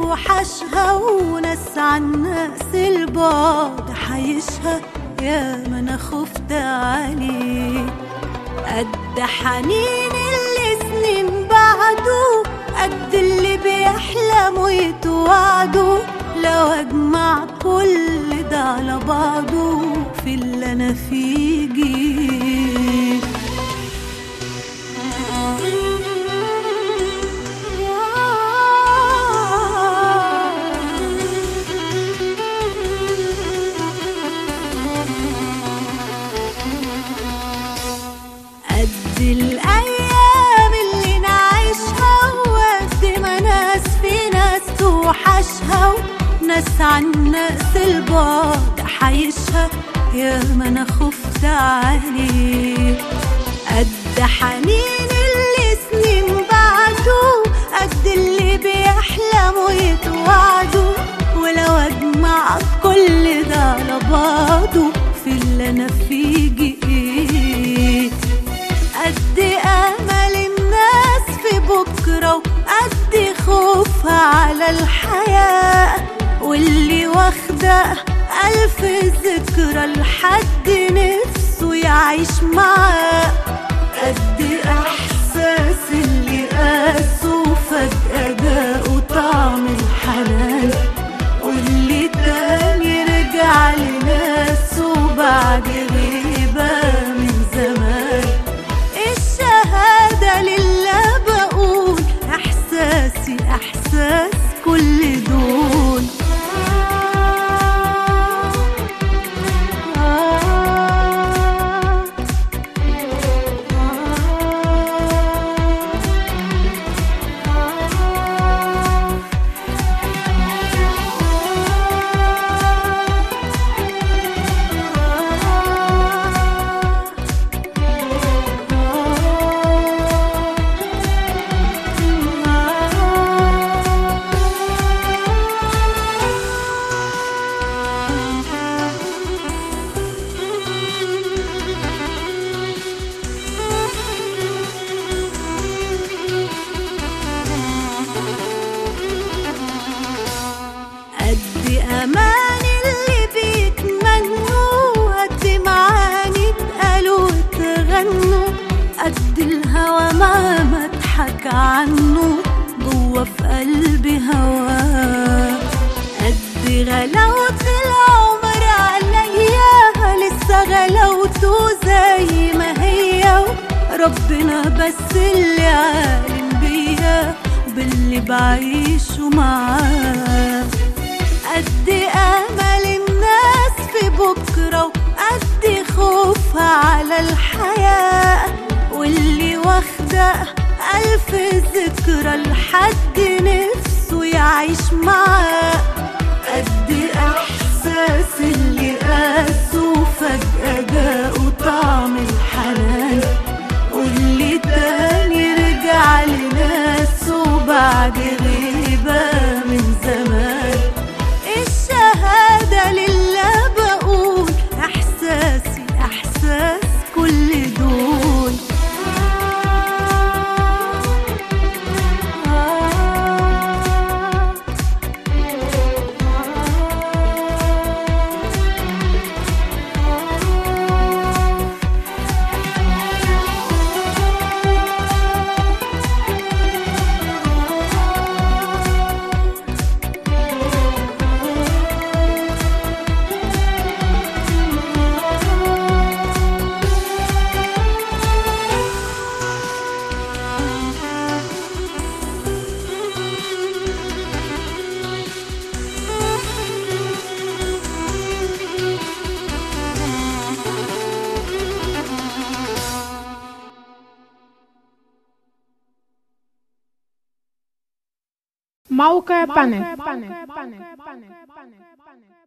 توحشها وناس عن ناس البعد حيشها يا ما انا خفت عليه قد حنين اللي سنين بعده قد اللي بيحلموا يتوعدوا لو اجمع كل ده على بعضه في اللي انا فيه جيه قد الأيام اللي نعيشها وقد ما ناس في ناس توحشها وناس عن ناس البعد حيشها يا ما أنا خفت عليه قد حنين اللي سنين بعده قد اللي بيحلموا يتوعدوا ولو أجمع كل ده على بعضه في اللي أنا فيه جئت قد امل الناس في بكره وقد خوفها على الحياه واللي واخده الف ذكرى لحد نفسه يعيش معاه قد احساس اللي قاسه فجاه جاءه طعم الحنان واللي تاني رجع لناسه بعد غيبه من زمان الشهادة لله بقول إحساسي إحساس كل دول قد امان اللي بيتمنوا قد معاني اتقالوا واتغنوا قد الهوى ما مضحك عنه جوه في قلبي هواه قد غلاوة العمر عليا لسه غلاوته زي ما هي ربنا بس اللي عالم بيا باللي بعيشه معاه قد امل الناس في بكره وقد خوفها على الحياه واللي واخده الف ذكرى لحد نفسه يعيش معاه قد احساس اللي قاسه فجاه جاءه طعم الحنان واللي تاني رجع لناسه بعد غيبه من زمان الشهادة لله بقول إحساسي إحساس كل دول موقع بانل